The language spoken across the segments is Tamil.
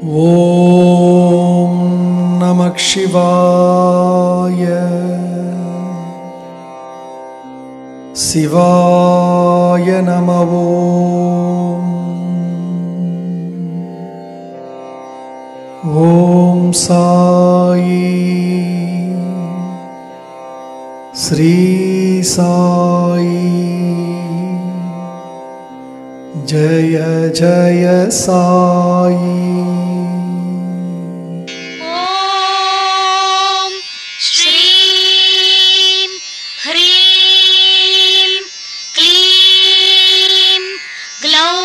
ॐ नमः शिवाय शिवाय नमः ॐ साई श्री साई जय जय साई ॐ श्रीं ह्रीं क्लीं ग्लौं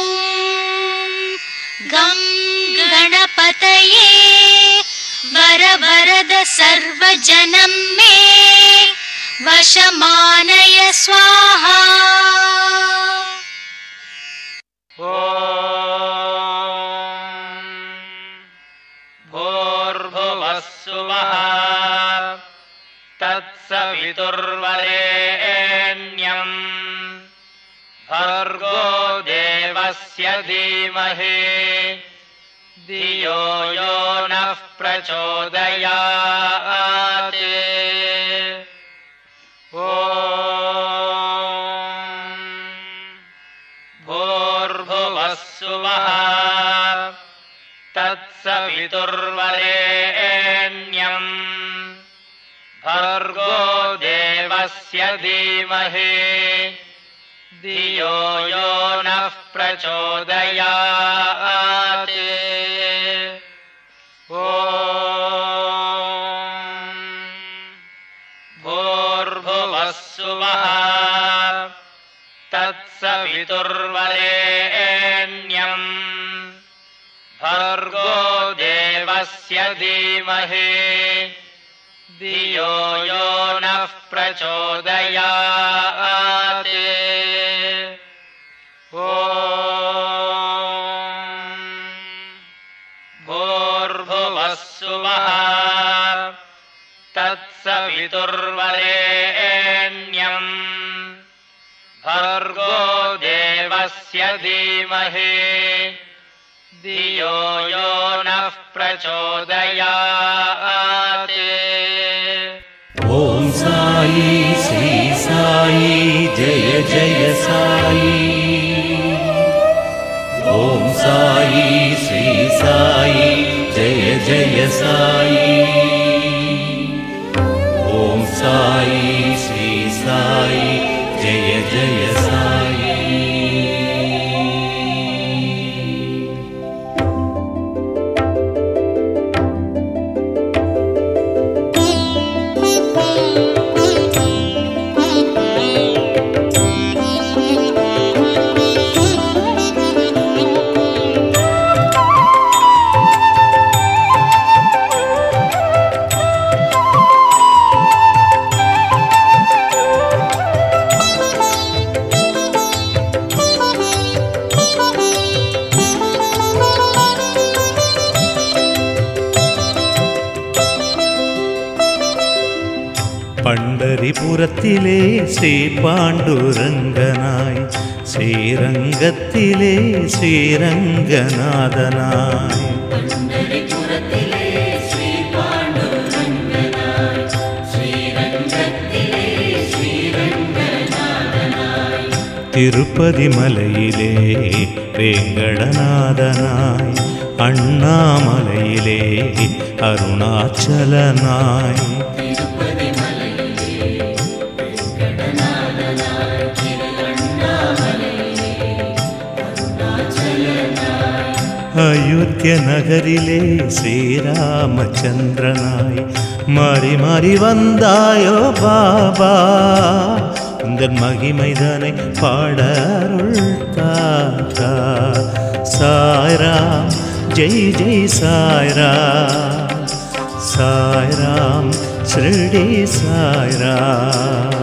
गं गणपतये वरवरद सर्वजनं मे वशमानय स्वाहा भूर्भुवस्सुवः तत्सवितुर्वरेण्यम् भर्गो देवस्य धीमहि धियो यो नः प्रचोदयात् ॐ भूर्भुवस्सुवः तत्सवितुर्वरेण्यम् भर्गो देवस्य धीमहि धियो यो नः प्रचोदयात् ॐ भूर्भुवस्सुवः तत्सवितुर्वरेण्यम् भर्गो देवस्य धीमहि धियो यो नः प्रचोदयात् ॐ भूर्भुवस्सुवः तत्सवितुर्वरेण्यम् भर्गो देवस्य धीमहि धियो यो नः प्रचोदयात् ॐ साई श्री साई जय जय साई ॐ साई श्री साई जय जय साई ॐ साई श्री साई जय जय साई പണ്ടരിപുരത്തിലെ ശ്രീ പാണ്ഡുരംഗനായി ശ്രീരംഗത്തിലെ ശ്രീരംഗനാഥനായി തിരുപ്പതി മലയിലെ വേങ്കടനാഥനായി അണ്ണാമലയിലെ അരുണാചലനായി അയോധ്യ നഗരിലെ ശ്രീരാമചന്ദ്രനായി മാറി മാറി വந்தாயோ பாபா இந்த மகிமைதனை பாடருள் தாத்தா சாய்ராம் ஜெய் ஜெய் சாய்ராம் சாய்ராம் ஸ்ரீடி சாய்ராம்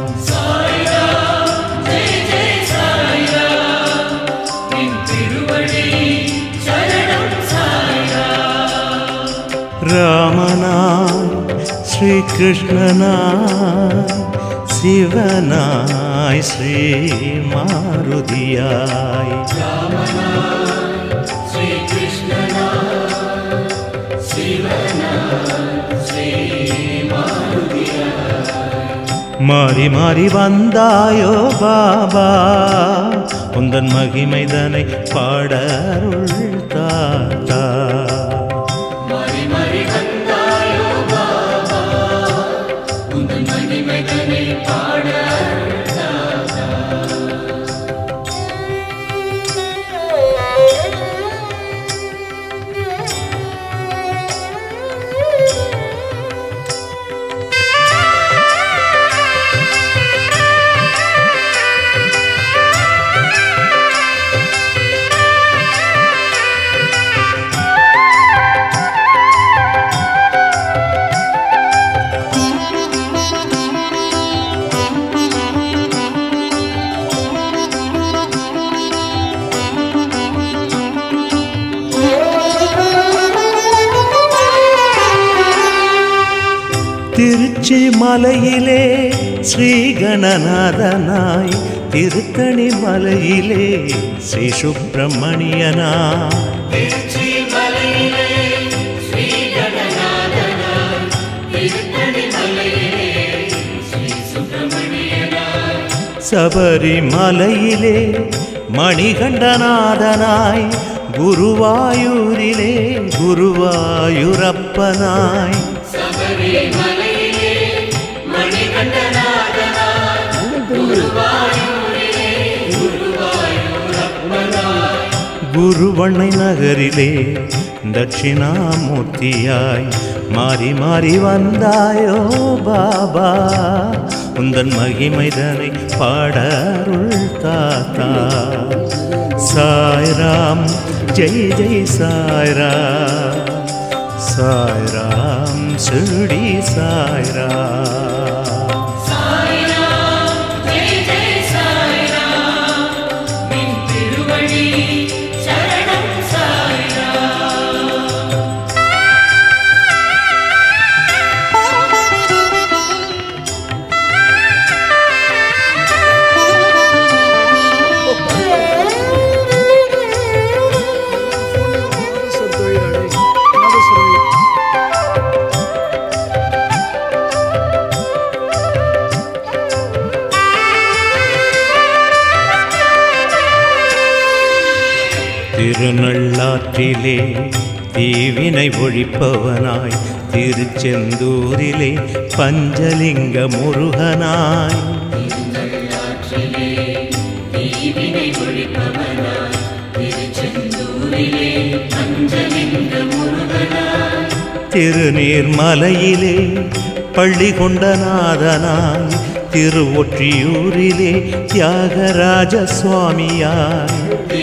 രാമനായി ശ്രീകൃഷ്ണനായി ശിവനായി ശ്രീ മാരുതിയായി மாறி மாறி வந்தாயோ பாபா உந்தன் மகிமைதனை பாட அருள் தாத்தா திருச்சி மலையிலே ஸ்ரீ கணநாதனாய் திருத்தணி மலையிலே ஸ்ரீ சுப்பிரமணியனாய் சபரிமலையிலே மணிகண்டநாதனாய் குருவாயூரிலே குருவாயூரப்பனாய் குருவண்ணை நகரிலே தட்சிணாமூர்த்தியாய் மாறி மாறி வந்தாயோ பாபா உந்தன் மகிமைதனை பாட அருள் தாத்தா சாய்ராம் ஜெய் ஜெய் சாய்ராம் சாய்ராம் சுடி சாய்ராம் திருநள்ளாற்றிலே தீவினை ஒழிப்பவனாய் திருச்செந்தூரிலே பஞ்சலிங்க முருகனாய் திருநீர்மலையிலே பள்ளி கொண்டநாதனாய் திருவொற்றியூரிலே தியாகராஜ சுவாமியாய்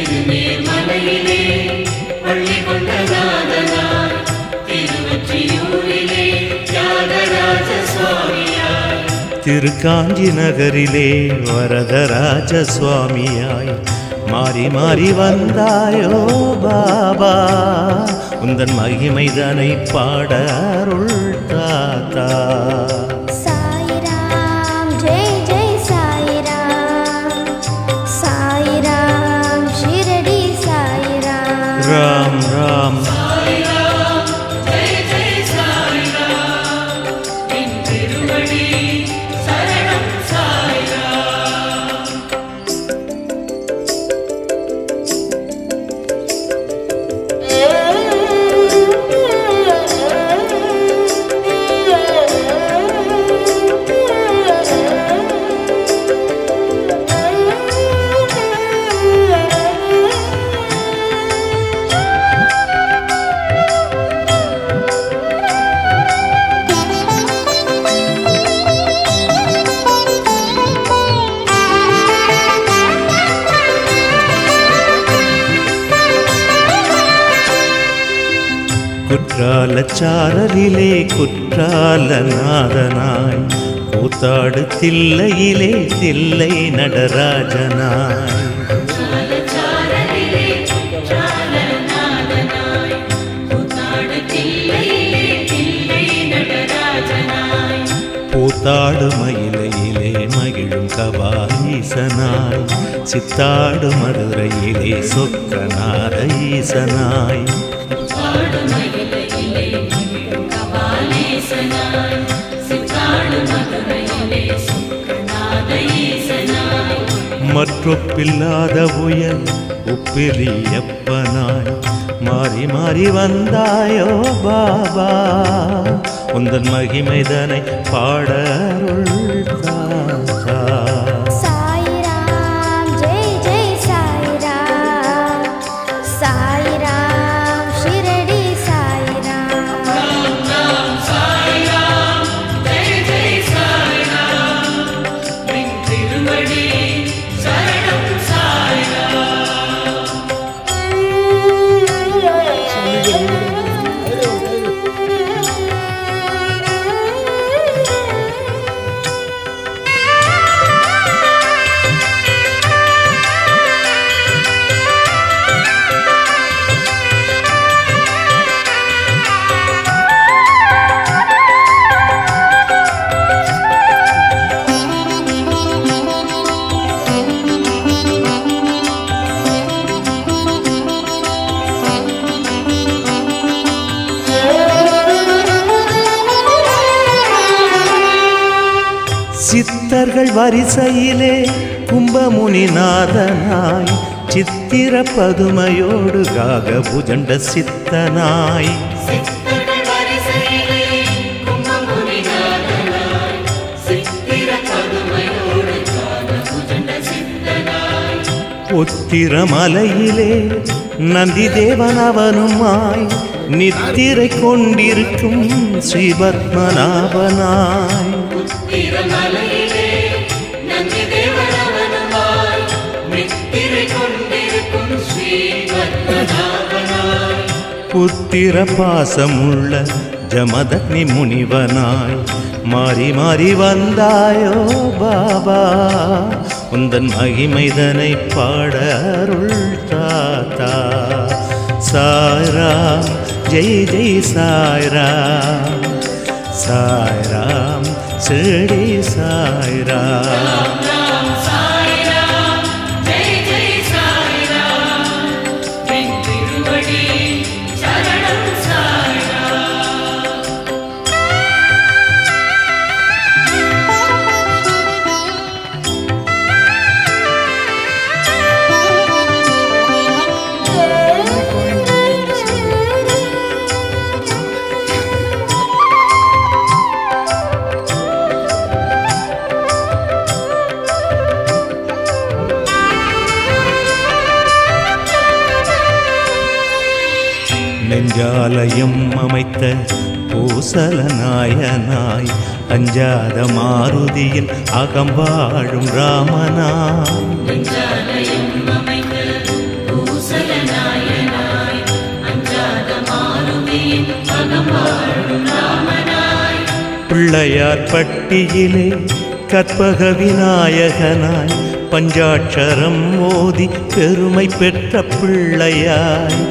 திருக்காஞ்சி நகரிலே வரதராஜ சுவாமியாய் மாறி மாறி வந்தாயோ பாபா உந்தன் மகிமைதனை பாட அருள் தாத்தா சாய்ராம் ஜெய் ஜெய் சாய்ராம் சாய்ராம் ஷிரடி சாய்ராம் ராம் ராம் குற்றால சாரலிலே குற்றால நாதனாய் கூத்தாடு தில்லையிலே தில்லை நடராஜனாய் பூத்தாடு மயிலையிலே மகிழும் கபாலீசனாய் சித்தாடு மதுரையிலே சொக்கநாத ஈசனாய் பாடு மயிலையிலே மகிழும் கபாலீசனாய் மற்றொப்பில்லாத புயல் உப்பிலியப்பனாய் மாறி மாறி வந்தாயோ பாபா உந்தன் மகிமைதனை பாடருள் தாத்தா சாய்ராம் ஜெய் ஜெய் சாய்ராம் சாய்ராம் ஷிரடி சாய்ராம் சித்தர்கள் வரிசையிலே கும்பமுனிநாதனாய் சித்திர பதுமையோடு காக புஜண்ட சித்தனாய் உத்திரமலையிலே நந்தி தேவன் அவனுமாய் நித்திரை கொண்டிருக்கும் ஸ்ரீபத்மநாபனாய் புத்திர பாசமுள்ள ஜமதக்னி முனிவனாய் மாறி மாறி வந்தாயோ பாபா உந்தன் மகிமைதனை பாட அருள் தாத்தா சாய்ராம் ஜெய் ஜெய் சாய்ராம் சாய்ராம் சிடி சாய்ராம் நெஞ்சாலயம் அமைத்த பூசல நாயனாய் அஞ்சாத மாருதியின் அகம்பாழும் ராமனாய் பிள்ளையார் பட்டியிலே கற்பக விநாயகனாய் பஞ்சாட்சரம் மோதி பெருமை பெற்ற பிள்ளையாய்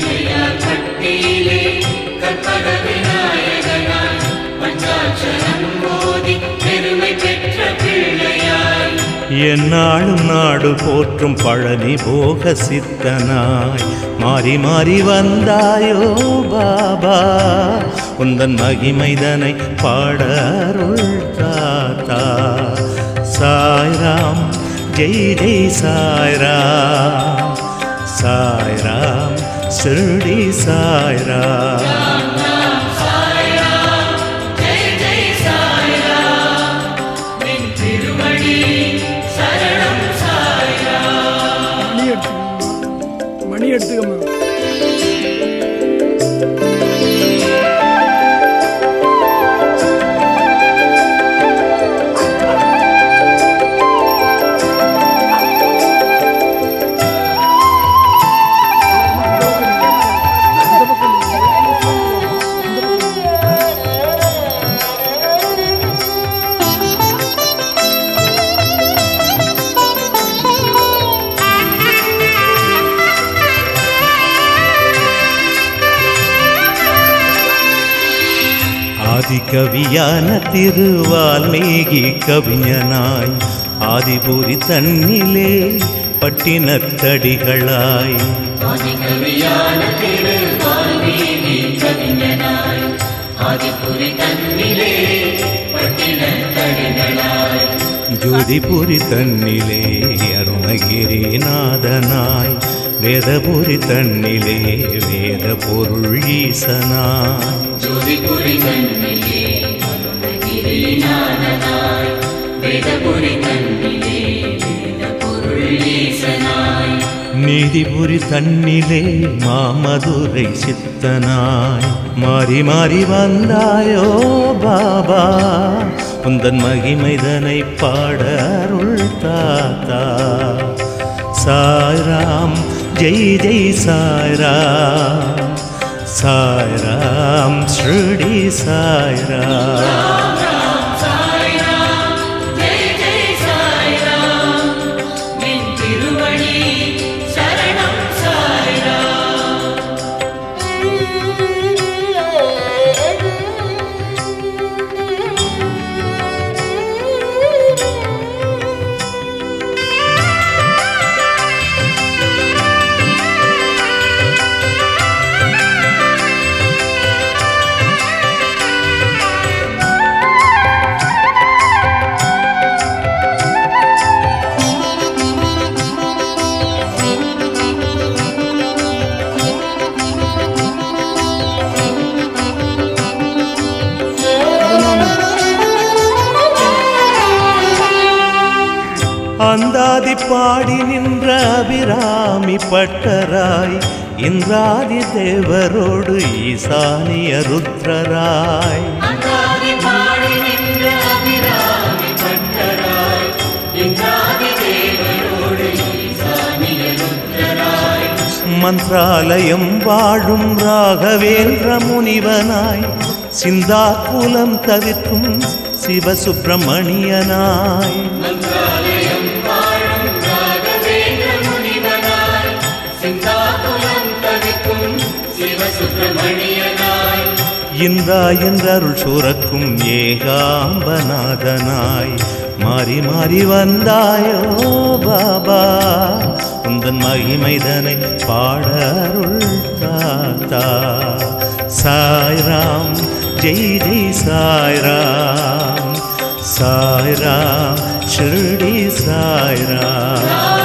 என்னாலும் நாடு போற்றும் பழனி போக சித்தனாய் மாறி மாறி வந்தாயோ பாபா உந்தன் மகிமைதனை பாட அருள் தாத்தா சாய்ராம் ஜெய் ஜெய் சாய்ராம் சாய்ராம் சிறுடி சாய்ராம் மணி எடுத்துக்கம்மா மணி எடுத்துக்கம்மா ஆதிகவியான திருவால்மீகி கவிஞனாய் ஆதிபுரி தன்னிலே பட்டினத்தடிகளாய் ஜோதிபுரி தன்னிலே அருணகிரிநாதனாய் வேதபுரி தன்னிலே வேத பொருள் ஈசனாய் நீதிபுரி தன்னிலே மாமதுரை சித்தனாய் மாறி மாறி வந்தாயோ பாபா உந்தன் மகிமைதனை பாட அருள் தாத்தா சாய்ராம் ஜெய் ஜெய் சாய்ராம் சாய்ராம் ஸ்ருடி சாய்ராம் அந்தாதி பாடி நின்ற அபிராமி பட்டராய் இந்திராதி தேவரோடு ஈசானிய ருத்ரராய் மந்திராலயம் வாழும் ராகவேந்திர முனிவனாய் சிந்தாக்குலம் தவிர்க்கும் சிவசுப்பிரமணியனாய் இன்றா என்றருள் சுரக்கும் ஏகாம்பநாதனாய் மாறி மாறி வந்தாயோ பாபா உந்தன் மகிமைதனை பாட அருள் தாத்தா சாய்ராம் ஜெய் ஜெய் சாய்ராம் சாய்ராம் ஷிரடி சாய்ராம்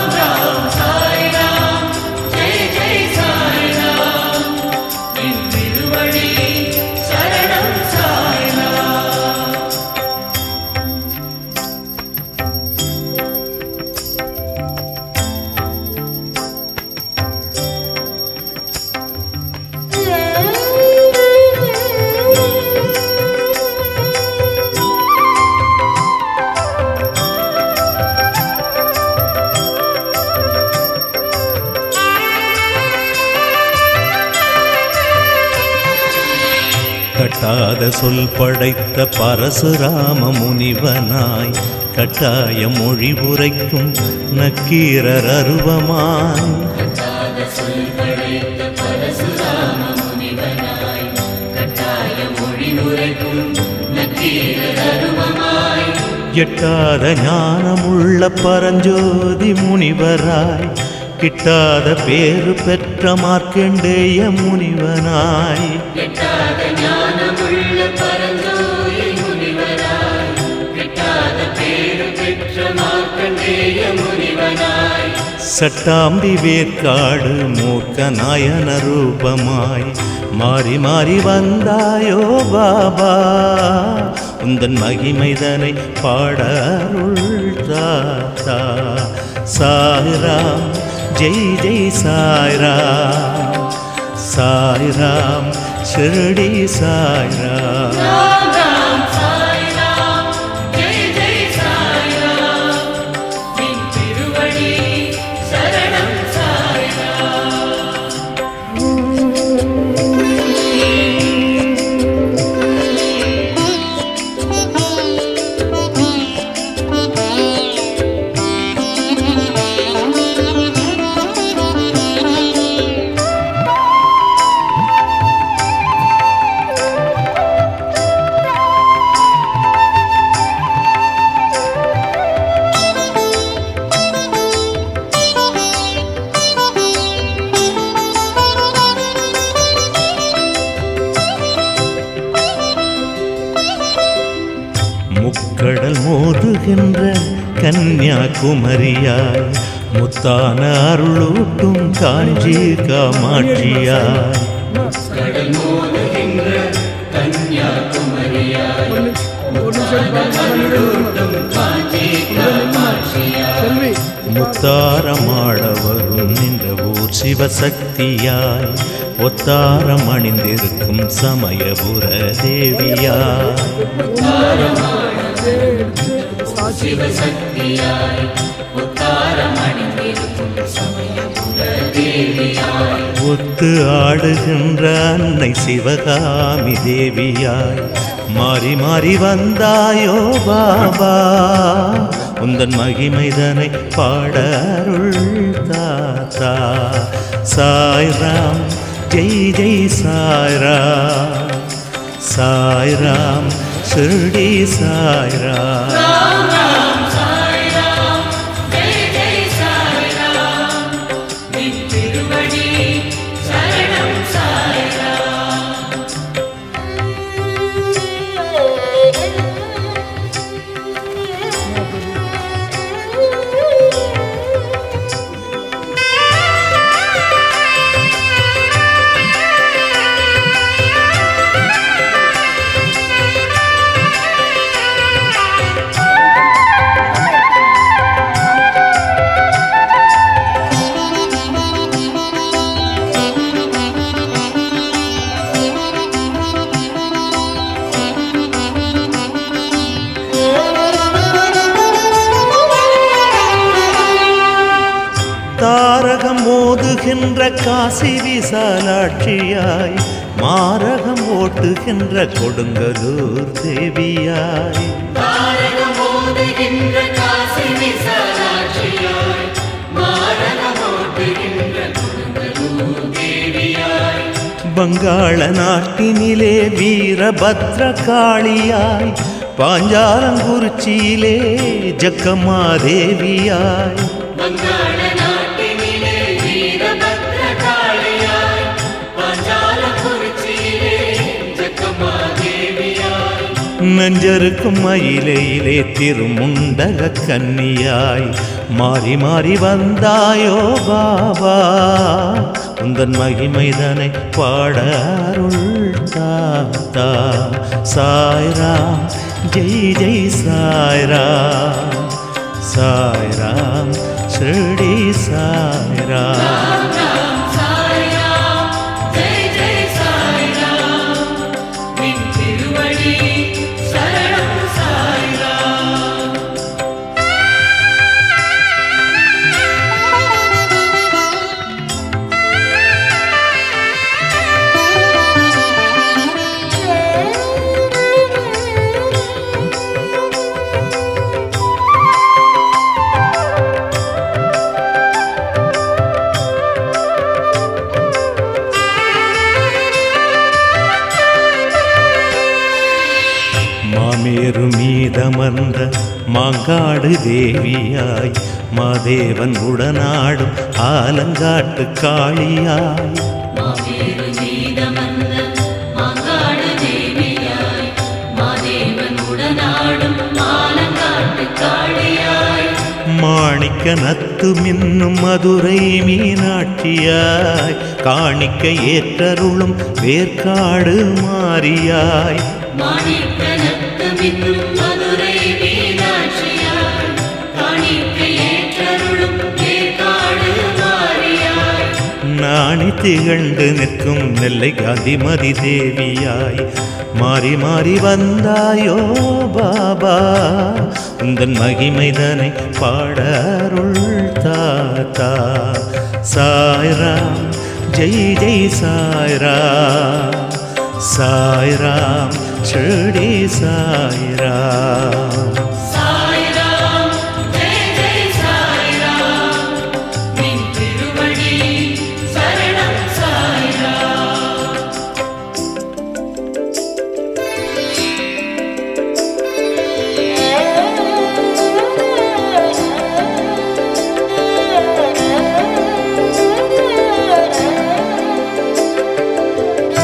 கட்டாத சொல் படைத்த பரசுராம முனிவனாய் கட்டாய மொழி உரைக்கும் நக்கீரர் அருவமாய் எட்டாத ஞானமுள்ள பரஞ்சோதி முனிவராய் கிட்டாத பேறு பெற்ற மார்க்கண்டேய முனிவனாய் சட்டாம்பி வேற்காடு மூர்க்க நாயன ரூபமாய் மாறி மாறி வந்தாயோ பாபா உந்தன் மகிமைதனை பாட அருள் தாத்தா சாய்ராம் ஜெய் ஜெய் சாய்ராம் சாய்ராம் ஷிரடி சாய்ராம் ஓடுகின்ற கன்னியாகுமரியாய் முத்தான அருளூட்டும் காஞ்சி காமாட்சியாய் ஒரு நிமிஷம் செல்வி முத்தாரமாட வரும் நின்ற ஊர் சிவசக்தியாய் ஒத்தாரம் அணிந்திருக்கும் சமயபுர தேவியாய் ஒத்து ஆடுகின்ற அன்னை சிவகாமி தேவியாய் மாறி மாறி வந்தாயோ பாபா உந்தன் மகிமைதனை பாட அருள் தாத்தா சாய்ராம் ஜெய் ஜெய் சாய்ராம் சாய்ராம் ஷிர்டி சாய்ராம் தாரகம் ஓதுகின்ற காசி விசாலாட்சியாய் மாரகம் ஓட்டுகின்ற கொடுங்கலூர் தேவியாய் வங்காள நாட்டினிலே வீரபத்ர காளியாய் பாஞ்சாலங்குறிச்சியிலே ஜக்கம்மா தேவியாய் நஞ்சருக்கும் மயிலையிலே திருமுண்டக கன்னியாய் மாறி மாறி வந்தாயோ பாபா உந்தன் மகிமைதனை பாட அருள் தாத்தா சாய்ராம் ஜெய் ஜெய் சாய்ராம் சாய்ராம் ஷிரடி சாய்ராம் மாமேரு மீதமர்ந்த மாங்காடு தேவியாய் மாதேவன் உடனாடும் ஆலங்காட்டு காளியாய் மாணிக்க நத்து மின்னும் மதுரை மீனாட்சியாய் காணிக்க ஏற்றருளும் வேர்க்காடு மாறியாய் நாணி திகழ்ந்து நிற்கும் நெல்லை காந்திமதி தேவியாய் மாறி மாறி வந்தாயோ பாபா உந்தன் மகிமைதனை பாட அருள் தாத்தா சாய்ராம் ஜெய் ஜெய் சாய்ராம் சாய்ராம் ஷிரடி சாய்ராம்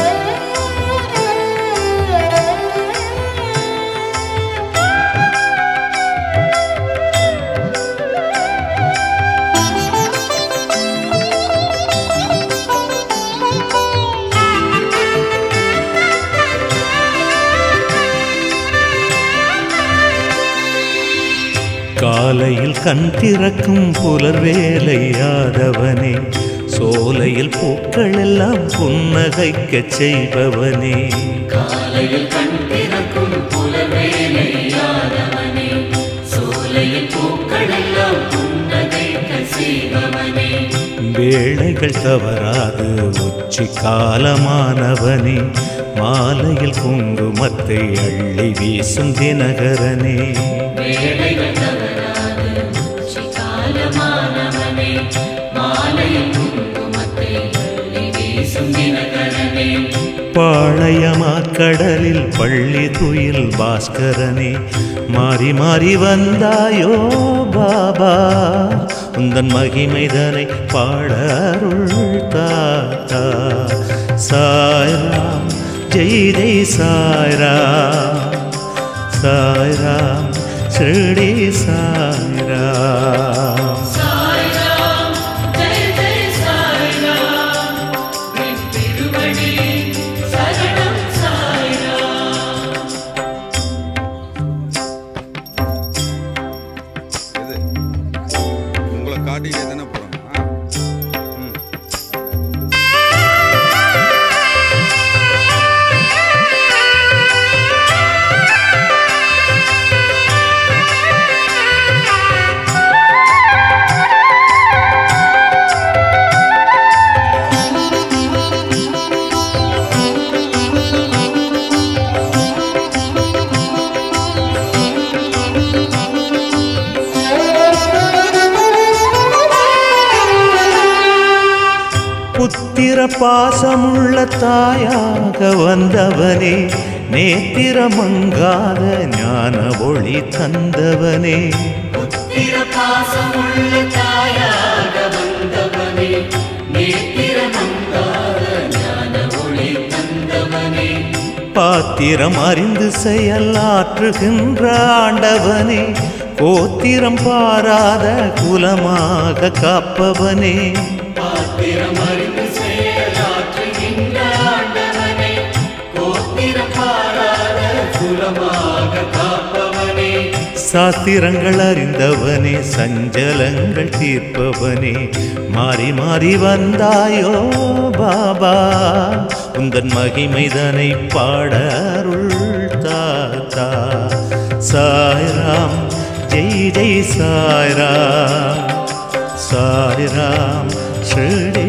Thank you. காலையில் கண் திறக்கும் புலர் வேலையாதவனே சோலையில் பூக்கள் எல்லாம் புன்னகைக்கச் செய்பவனே காலையில் கண் திறக்கும் புலவேலையாதவனே சோலையில் பூக்களெல்லாம் புன்னகைக்க செய்பவனே வேளைகள் தவறாது உச்சி காலமானவனே மாலையில் குங்குமத்தை அள்ளி வீசும் தினகரனே வேலைகள் தவறாது காலமானவனே மாலையில் குங்குமத்தை அள்ளி வீசும் தினகரனே பாளையமா கடலில் பள்ளி துயில் பாஸ்கரனே மாறி மாறி வந்தாயோ பாபா உந்தன் மகிமைதனை பாட அருள் தாத்தா சாய்ராம் ஜெய் ஜெய் சாய்ராம் சாய்ராம் ஸ்ரீ சாய்ராம் சாய்ராம் ஜெய ஜெய சாய்ராம் என் திருவடி சரணம் சாய்ராம் எது உங்களை காட்டிட்டே தானே போகிறாங்க ம் புத்திர பாசமுள்ள தாயாக வந்தவனே நேத்திர மங்காத ஞான ஒளி தந்தவனே புத்திர பாசமுள்ள தாயாக வந்தவனே நேத்திர மங்காத ஞான ஒளி தந்தவனே பாத்திரம் அறிந்து செயலாற்றுகின்ற ஆண்டவனே கோத்திரம் பாராத குலமாக காப்பவனே பாத்திரம் அறிந்து செயலாற்றுகின்ற ஆண்டவனே கோத்திரம் பாராத குலமாக காப்பவனே சாத்திரங்கள் அறிந்தவனே சஞ்சலங்கள் தீர்ப்பவனே மாறி மாறி வந்தாயோ பாபா உந்தன் மகிமைதனை பாட அருள் தாத்தா சாய்ராம் ஜெய் ஜெய் சாய்ராம் சாய்ராம் ஸ்ரீ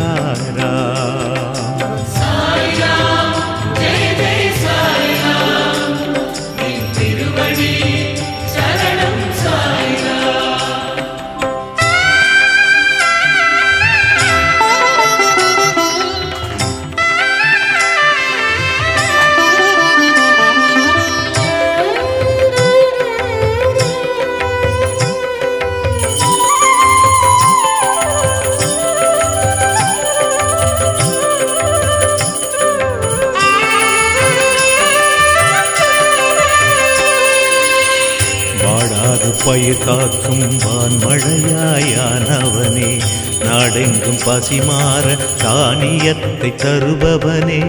சாய்ராம் சாய்ராம் ஜெய ஜெய சாய்ராம் என் திருவடி சரணம் சாய்ராம் வாடாது பயிர் காக்கும் வான்மழையாயானவனே நாடெங்கும் பசிமாற தானியத்தை தருபவனே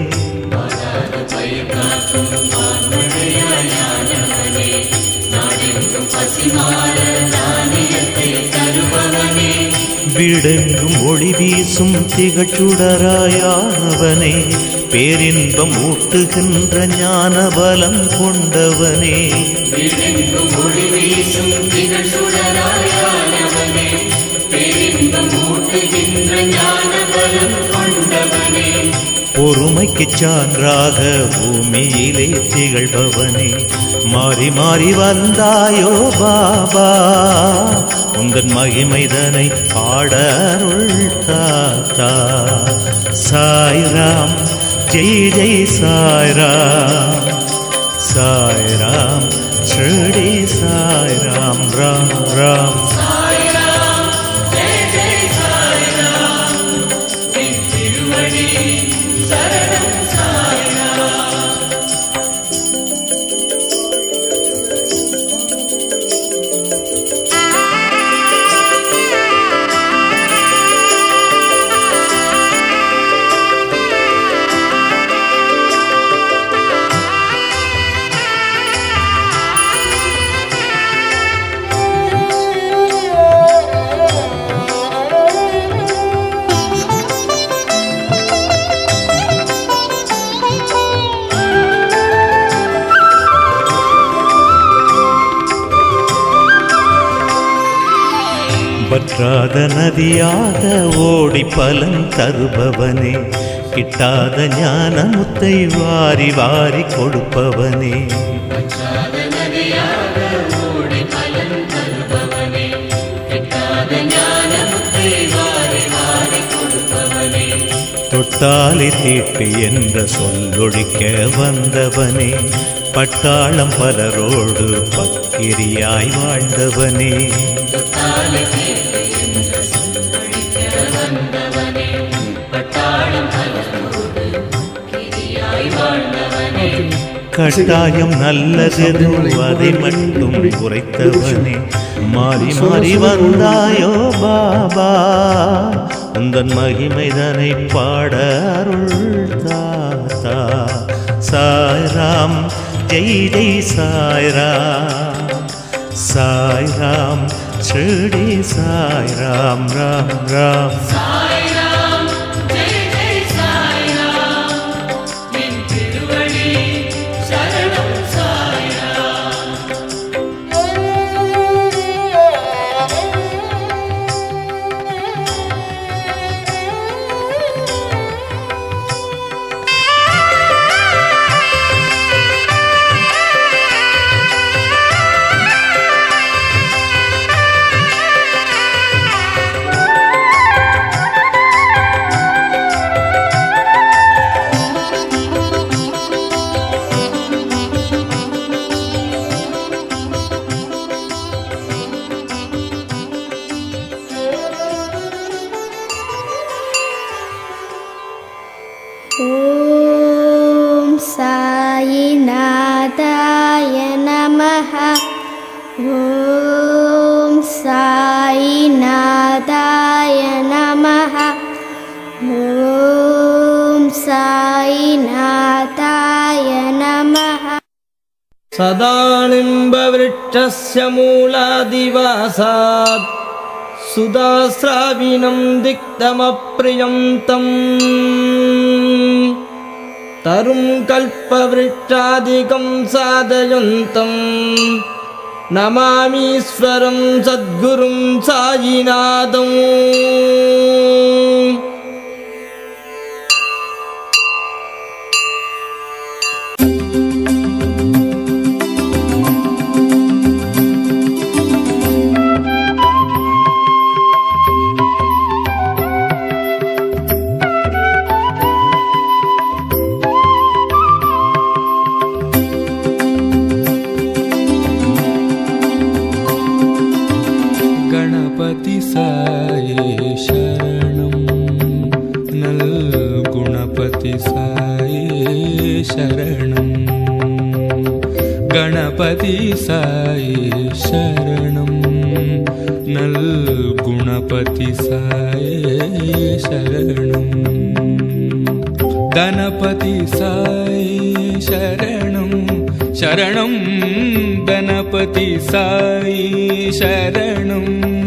வீடெங்கும் ஒளி வீசும் திகச்சுடராயானவனே பேரின்பம் ஊட்டுகின்ற ஞான பலம் கொண்டவனே வீடெங்கும் ஒளி வீசும் திகழ் சுடராயானவனே பேரின்பம் ஊட்டுகின்ற ஞான பலம் கொண்டவனே பொறுமைக்குச் சான்றாக பூமியிலே திகழ்பவனே மாறி மாறி வந்தாயோ பாபா உந்தன் மகிமைதனை பாட அருள் தாத்தா சாய்ராம் ஜெய் ஜெய் சாய்ராம் சாய்ராம் ஸ்ரீ சாய்ராம் ராம் ராம் சாய்ராம் ஜெய ஜெய சாய்ராம் என் திருவடி சரணம் சாய்ராம் ஆ வற்றாத நதியாக ஓடி பலன் தருபவனே கிட்டாத ஞான முத்தை வாரி வாரி கொடுப்பவனே பற்றாத நதியாக ஓடி பலன் தருபவனே எட்டாத ஞானமுத்தை வாரி வாரி கொடுப்பவனே தொட்டாலே தீட்டு என்ற சொல்லொழிக்க வந்தவனே பட்டாளம் பலரோடு பக்கிரியாய் வாழ்ந்தவனே தொட்டாலே தீர்த்து என்ற சொல்லொழிக்க வந்தவனே பட்டாளம் பலரோடு கிரியாய் வாழ்ந்தவனே கட்டாயம் நல்லதெது அதை மட்டும் குறைத்தவனே மாறி மாறி வந்தாயோ பாபா உந்தன் மகிமைதனை பாட அருள் தாத்தா சாய்ராம் ஜெய் ஜெய் சாய்ராம் சாய்ராம் ஸ்ரீ சாய்ராம் ராம் ராம் சாய்ராம் ஜெய் ஜெய் சாய்ராம் நின் திருவடி சரணம் சாய்ராம் ॐ साईनाथाय नमः ॐ साईनाथाय नमः ॐ साईनाथाय नमः सदानिम्बवृक्षस्य मूलादिवासात् सुधास्राविणं दिक्तमप्रियं तम् तरुं कल्पवृक्षादिकं साधयन्तं नमामीश्वरं सद्गुरुं सायिनाथम् ಗಣಪತಿ ಸಾಯೇ ಶರಣಂ ನಲ್ ಗುಣಪತಿ ಸಾಯೇ ಶರಣಂ ಗಣಪತಿ ಸಾಯೇ ಶರಣಂ ನಲ್ ಗುಣಪತಿ ಸಾಯೇ ಶರಣಂ ಗಣಪತಿ ಸಾಯಿ ಶರಣಂ ಶರಣಂ ಗಣಪತಿ ಸಾಯಿ ಶರಣಂ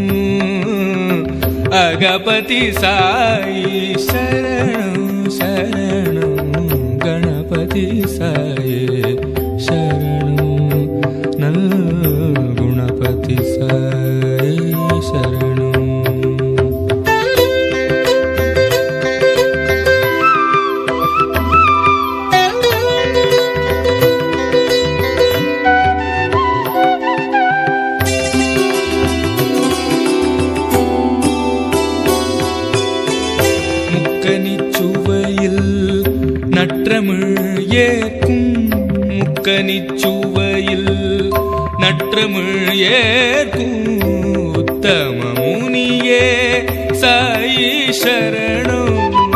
ಅಗಪತಿ ಸಾಯಿ ಶರಣಂ ಶರಣಂ ಗಣಪತಿ ಸಾಯಿ ಶರಣಂ ನಲ್ ಗುಣಪತಿ ಸಾಯಿ ಶರಣಂ முக்கனிச்சுவையில் நற்றமிழ் ஏற்கும் முக்கனிச்சுவையில் நற்றமிழ் ஏற்கும் உத்தம முனியே சாயி சரணம்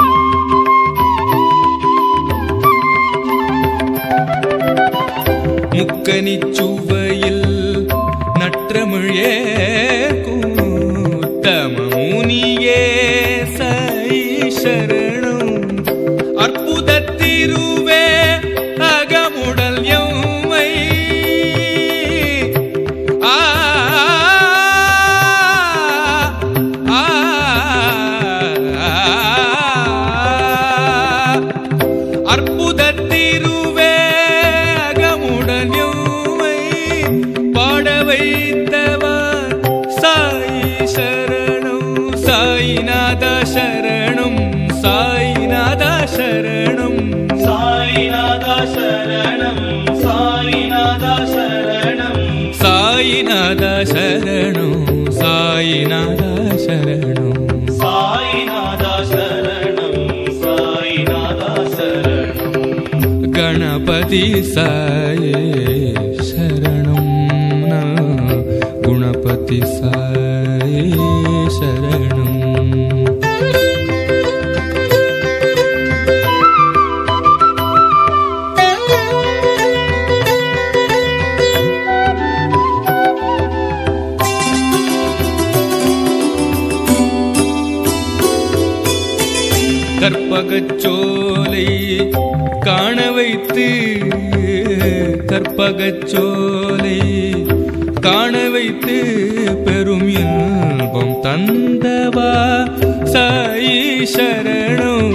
முக்கனிச்சுவையில் நற்றமிழ் ஏற்கும் உத்தம முனியே சாயி சரணம் அற்புத திருவே அகமுடல் எம்மை ஆ ஆ, அற்புத திருவே அகமுடன் எம்மை பாட வைத்தவர் சரணம் சாயிநாதா சரணம் சாயிநாதா சரணம் சாயிநாதா சரணம் சாயிநாதா சரணம் சாயிநாதா சரணம் ಗಣಪತಿ ಸಾಯೇ ಶರಣಂ ನ ಗುಣಪತಿ ಸಾಯೇ ಶರಣಂ கற்பகச்சோலை காண வைத்து கற்பகச்சோலை காண வைத்து பெரும் இன்பம் தந்தவா சாயி சரணம்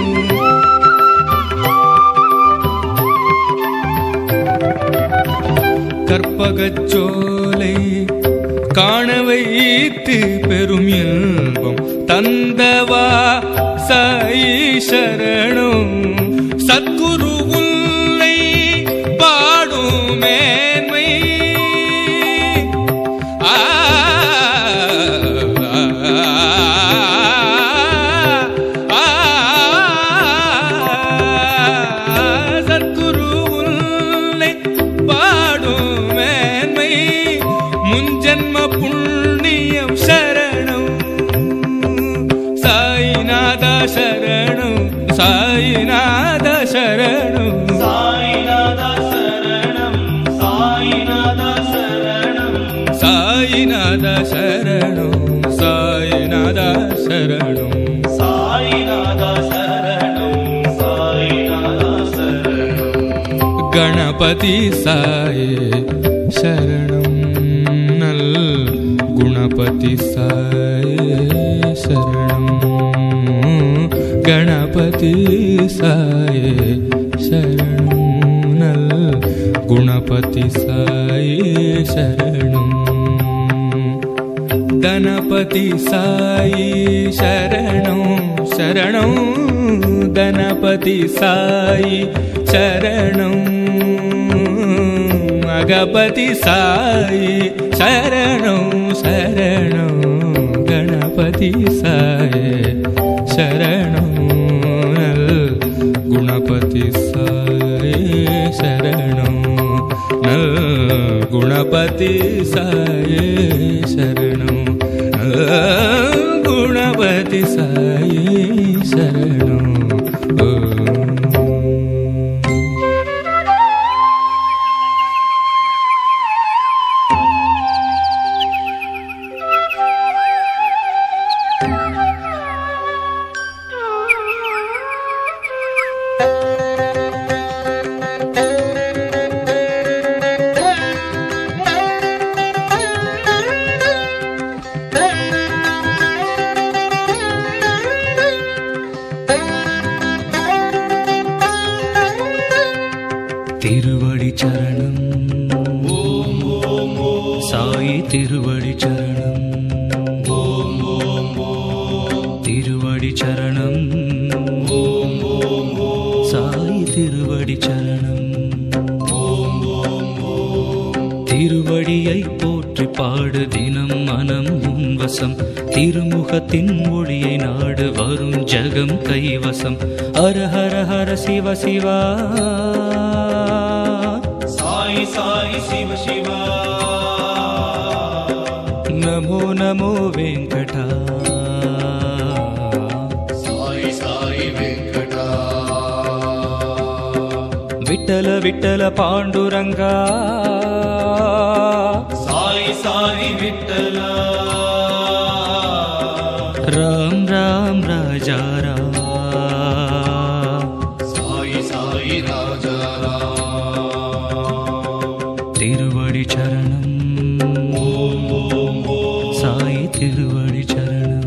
கற்பகச்சோலை காண வைத்து பெரும் இன்பம் தந்தவா சாயி சரணம் சத்குரு உன்னை பாடும் மேன்மை ஆ, ஆ, சத்குரு உன்னை பாடும் மேன்மை முன்ஜன்ம புண்ணியம் சரணம் சாயிநாதா சரணம் சாயிநாதா சரணம் சாயிநாதா சரணம் சாயிநாதா சரணம் சாயிநாதா சரணம் சாயிநாதா சரணம் சாயிநாதா சரணம் சாயிநாதா சரணம் ಗಣಪತಿ ಸಾಯೇ ಶರಣಂ ನಲ್ ಗುಣಪತಿ ಸಾಯೇ ಶರಣಂ ಗಣಪತಿ ಸಾಯೇ ಶರಣಂ ನಲ್ ಗುಣಪತಿ ಸಾಯೇ ಶರಣಂ ಗಣಪತಿ ಸಾಯಿ ಶರಣಂ ಶರಣಂ ಗಣಪತಿ ಸಾಯಿ ಶರಣಂ ಅಗಪತಿ ಸಾಯಿ ಶರಣಂ ಶರಣಂ ಗಣಪತಿ ಸಾಯಿ ಶರಣಂ ನಲ್ ಗುಣಪತಿ ಸಾಯಿ ಶರಣಂ ನಲ್ ಗುಣಪತಿ ಸಾಯಿ ಶರಣಂ ನಲ್ ಗುಣಪತಿ ಸಾಯಿ ಶರಣಂ ಓಂ. திருவடி சரணம் சாயி திருவடி சரணம் திருவடி சரணம் சாயி திருவடி சரணம் திருவடியை போற்றி பாடு தினம் மனம் உன்வசம் திருமுகத்தின் ஒளியை நாடு வரும் ஜகம் கைவசம் ஹர ஹர ஹர சிவ சிவா சாய் சாய் சிவ சிவா நமோ நமோ வெங்கடா சாய் சாய் வெங்கடா விட்டல விட்டல பாண்டுரங்கா சாய் சாய் விட்டலா ராம் ராம் ராஜா ராம் சாய் சாய் ராஜா திருவடி சரணம் சாய் திருவடி சரணம்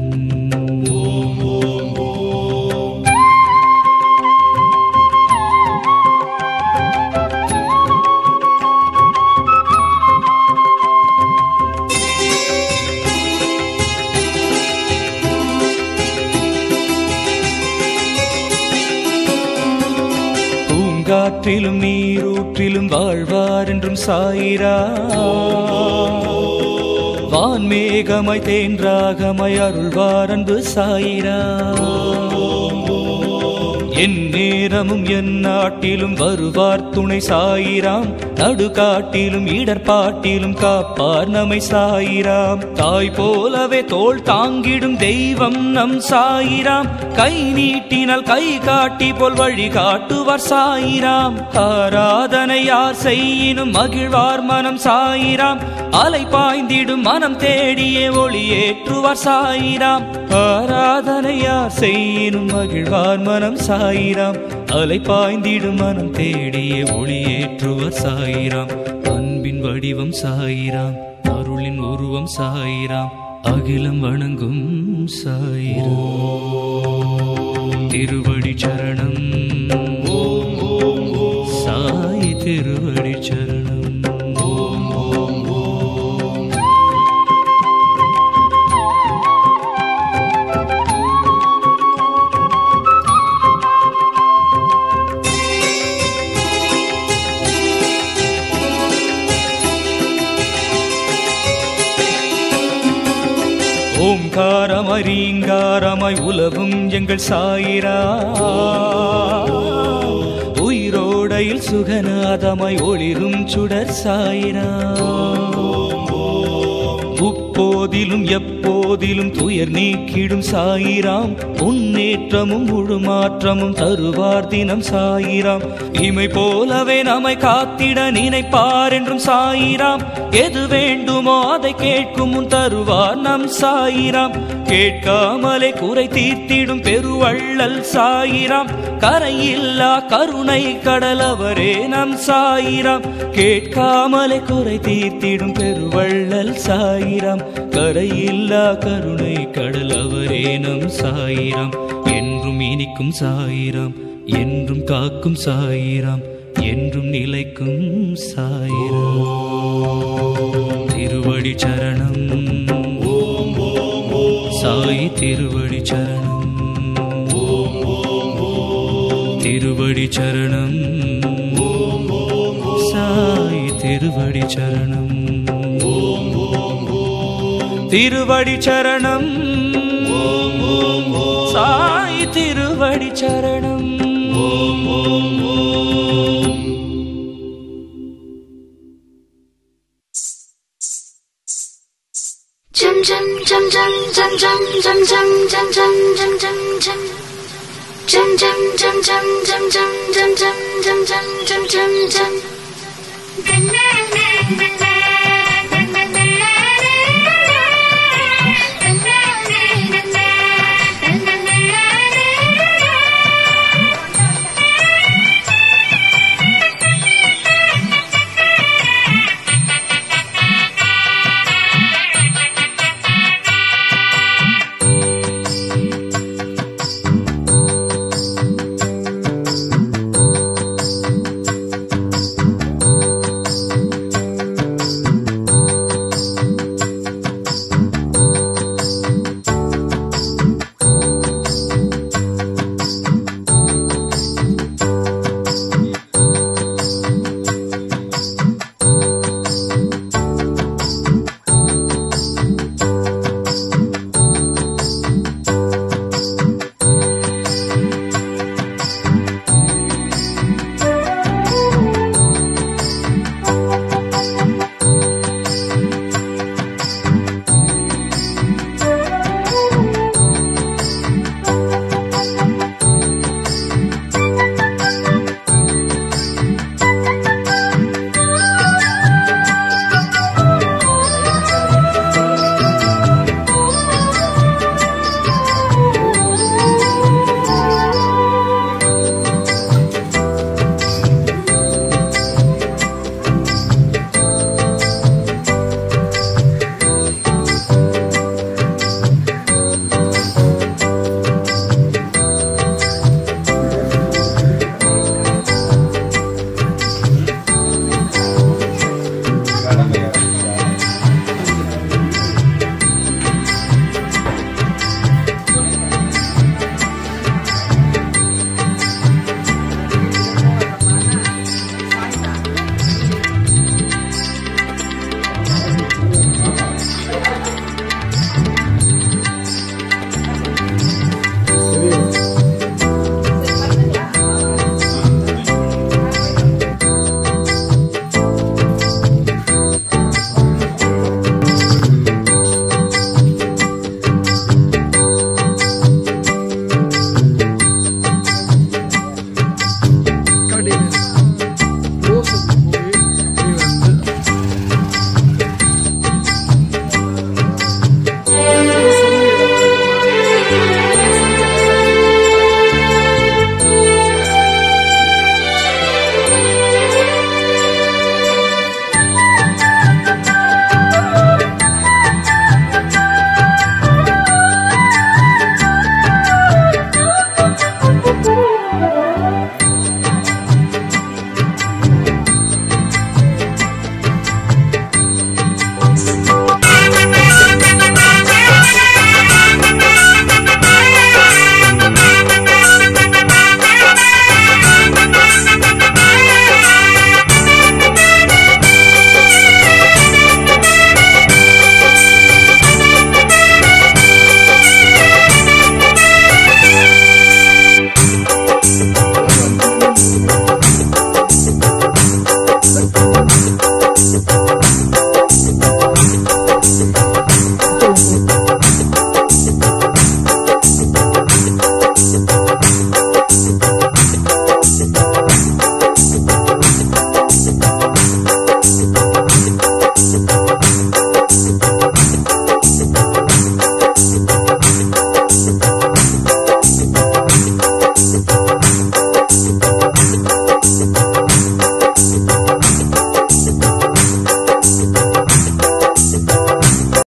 காற்றிலும் நீரூற்றிலும் வாழ்வார் என்றும் சாயிரா வான்மேகமாய் தேன்றாகமாய் அருள்வார் அன்பு சாயிரா என் நேரமும் என் நாட்டிலும் வருவார் துணை சாயிராம் நடுகாட்டிலும் இடர்பாட்டிலும் காப்பார் நம்மை சாயிராம் தாய் போலவே தோள் தாங்கிடும் தெய்வம் நம் சாயிராம் கை நீட்டினால் கை காட்டி போல் வழி காட்டுவார் சாயிராம் ஆராதனை யார் செய்யினும் மகிழ்வார் மனம் சாயிராம் அலை பாய்ந்திடும் மனம் தேடியே ஒளியேற்றுவார் சாயிராம் ஆராதனை யார் செய்யினும் மகிழ்வார் மனம் சாயிராம் அலை பாய்ந்திடும் மனம் தேடியே ஒளியேற்றுவார் சாயிராம் அன்பின் வடிவம் சாயிராம் அருளின் உருவம் சாயிராம் அகிலம் வணங்கும் சாயிராம் திருவடி சரணம் சாய் திருவடி சரணம் ஓம்காரமாய் ரீங்காரமாய் உலவும் எங்கள் சாயிரா உயிரோடையில் சுகநாதமாய் ஒளிரும் சுடர் சாயிரா உப்போதிலும் எப்போதிலும் துயர் நீக்கிடும் சாயிராம் முன்னேற்றமும் முழுமாற்றமும் தருவார் தினம் சாயிராம் இமை போலவே நம்மை காத்திட நினைப்பார் என்றும் சாயிராம் எது வேண்டுமோ அதை கேட்கும் முன் தருவார் நம் சாயிராம் கேட்காமலே குறை தீர்த்திடும் பெருவள்ளல் சாயிராம் கரையில்லா கருணை கடலவரே நம் சாயிராம் கேட்காமலே குறை தீர்த்திடும் பெருவள்ளல் சாயிராம் கரையில்லா கருணை கடலவரே நம் சாயிராம் என்றும் இனிக்கும் சாயிராம் என்றும் காக்கும் சாயிராம் என்றும் நிலைக்கும் சாயிராம் திருவடி சரணம் சாய் திருவடி சரணம் திருவடி சரணம் சாய் திருவடி சரணம் திருவடி சரணம் சாய் திருவடி சரணம் Jum jum jum jum jum jum jum jum jum jum jum jum jum Jum jum jum jum jum jum jum jum jum jum jum jum jum